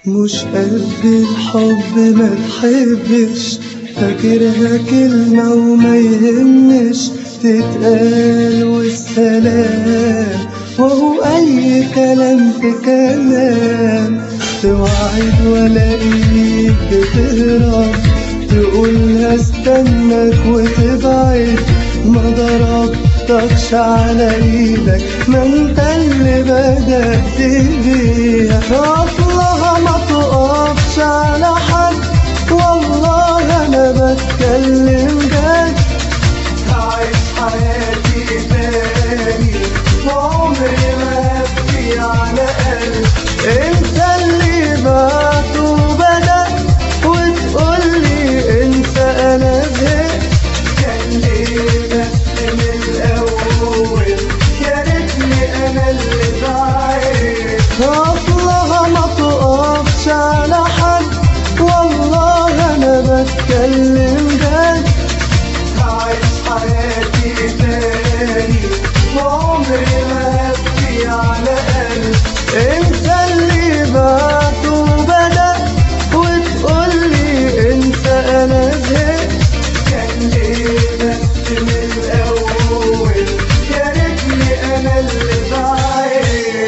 مش قد الحب ما تحبش فاكرها كلمة وما يهمش تتقال والسلام وهو أي كلام في كلام توعد ولا إيد بتهرب تقول هستناك وتبعد ما ضربتكش على ايدك ما انت اللي بدأت بيها اصلها ما تقفش على حد والله انا بتكلم جد هعيش حياتي تاني وعمري ما هبكي على قلب انت اللي بعت وبدأ وتقولي انت انا زهقت كان ليه بس من الاول يا ريتني انا اللي بعيد اصلها ما تقفش على حد والله انا بتكلم جد هعيش حياتي تاني وعمري ما هبكي على قلب انت اللي بعت وبدأ وتقولي انت انا زهقت كان ليه بس من الاول يا ريتني انا اللي بعيد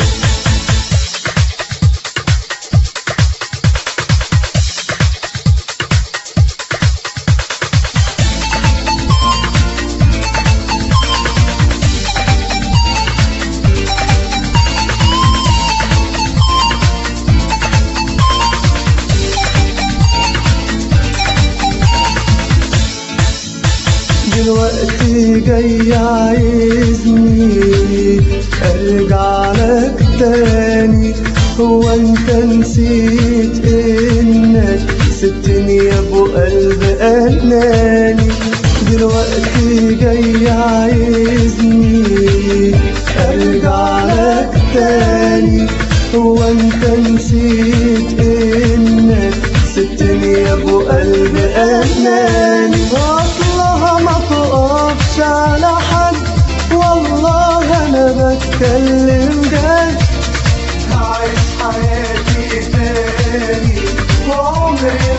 دلوقتي جاي عايزني ارجع لك تاني هو انت نسيت انك سبتني يا ابو قلب اناني دلوقتي جاي عايزني ارجع لك تاني هو انت نسيت انك سبتني يا ابو قلب اناني اصلها ما تقفش على حد والله انا بتكلم جد هعيش حياتي تاني وعمري